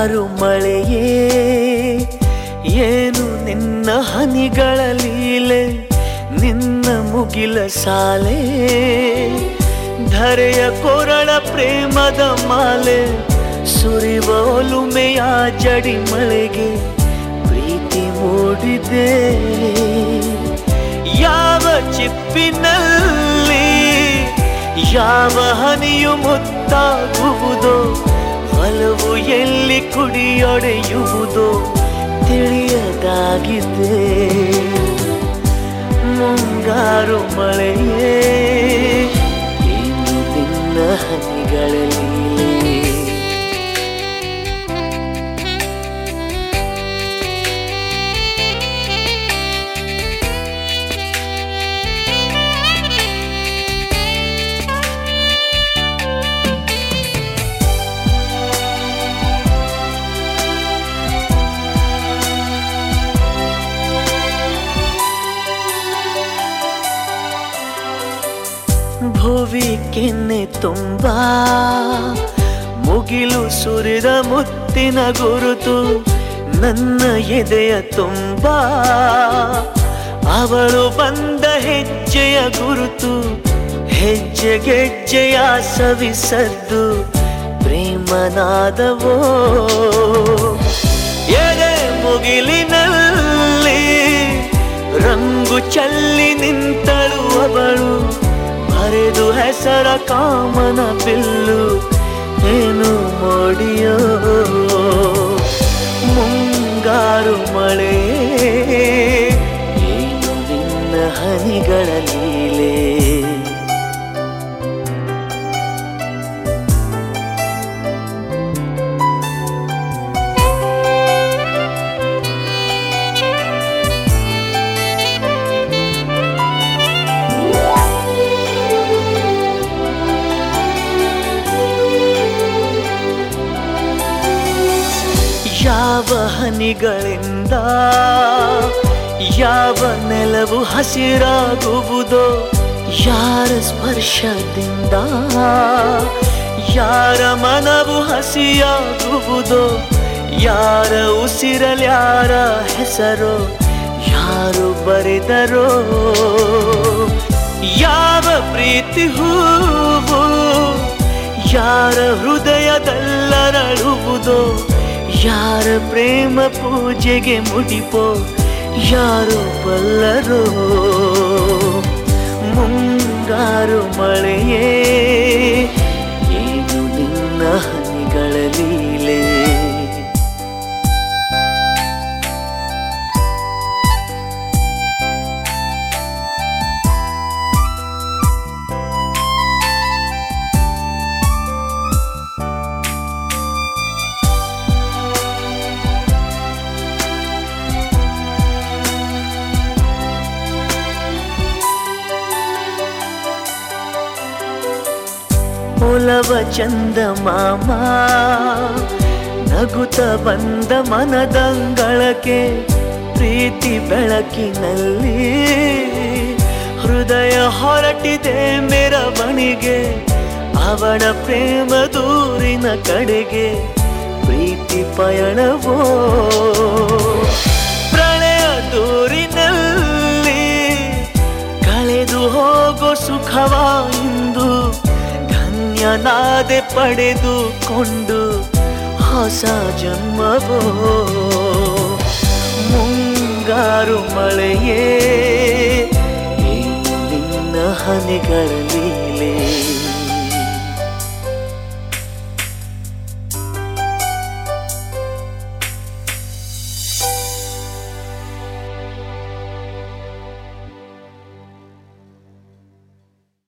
ಮುಂಗಾರು ಮಳೆಯೇ ಏನು ನಿನ್ನ ಹನಿಗಳ ಲೀಲೆ ನಿನ್ನ ಮುಗಿಲ ಸಾಲೆ ಧರೆಯ ಕೊರಳ ಪ್ರೇಮದ ಮಾಲೆ ಸುರಿವ ಒಲುಮೆಯ ಜಡಿ ಮಳೆಗೆ ಪ್ರೀತಿ ಮೂಡಿದೆ ಯಾವ ಚಿಪ್ಪಿನಲ್ಲಿ ಯಾವ ಹನಿಯು ಮುತ್ತಾಗುವುದೋ ಒಲವು ಎಲ್ಲಿ ಕುಡಿಯೊಡೆಯುವುದೋ ತಿಳಿಯದಾಗಿದೆ ಮುಂಗಾರು ಮಳೆಯೇ ಏನು ನಿನ್ನ ಹನಿಗಳಲ್ಲಿ ಭುವಿ ಕೆನ್ನೆ ತುಂಬ ಮುಗಿಲು ಸುರಿದ ಮುತ್ತಿನ ಗುರುತು ನನ್ನ ಎದೆಯ ತುಂಬ ಅವಳು ಬಂದ ಹೆಜ್ಜೆಯ ಗುರುತು ಹೆಜ್ಜೆಗೆಜ್ಜೆಯ ಸವಿಸದ್ದು ಪ್ರೇಮನಾದವೋ ಎದೆ ಮುಗಿಲಿನಲ್ಲಿ ರಂಗು ಚಲ್ಲಿ ನಿಂತಳು ಅವಳು ಬರೆದು ಹೆಸರ ಕಾಮನ ಬಿಲ್ಲು ಏನು ಮೋಡಿಯೋ ಮುಂಗಾರು ಮಳೆ ಏನು ನಿನ್ನ ಹನಿಗಳ ಲೀಲೆ ಯಾವ ಹನಿಗಳಿಂದ ಯಾವ ನೆಲವು ಹಸಿರಾಗುವುದೋ ಯಾರ ಸ್ಪರ್ಶದಿಂದ ಯಾರ ಮನವು ಹಸಿಯಾಗುವುದೋ ಯಾರ ಉಸಿರಲ್ಯಾರ ಹೆಸರೋ ಯಾರು ಬರೆದರೋ ಯಾವ ಪ್ರೀತಿ ಹೂವು ಯಾರ ಹೃದಯದಲ್ಲರಳುವುದೋ ಯಾರ ಪ್ರೇಮ ಪೂಜೆಗೆ ಮುಡಿಪೋ ಯಾರು ಬಲ್ಲರೋ ಮುಂಗಾರು ಮಳೆಯೇ ಏನು ನಿನ್ನ ಹನಿಗಳ ಲೀಲೆ ಒಲವ ಚಂದ ಮಾಮ ನಗುತ್ತ ಬಂದ ಮನದಂಗಳಕ್ಕೆ ಪ್ರೀತಿ ಬೆಳಕಿನಲ್ಲಿ ಹೃದಯ ಹೊರಟಿದೆ ಮೆರವಣಿಗೆ ಅವಳ ಪ್ರೇಮ ದೂರಿನ ಕಡೆಗೆ ಪ್ರೀತಿ ಪಯಣವೋ ಪ್ರಳಯ ದೂರಿನಲ್ಲಿ ಕಳೆದು ಹೋಗೋ ಸುಖವ ಇಂದು ಧನ್ಯನಾದೆ ಪಡೆದುಕೊಂಡು ಹೊಸ ಜನ್ಮವೋ ಮುಂಗಾರು ಮಳೆಯೇ ಏನು ನಿನ್ನ ಹನಿಗಳ ಲೀಲೆ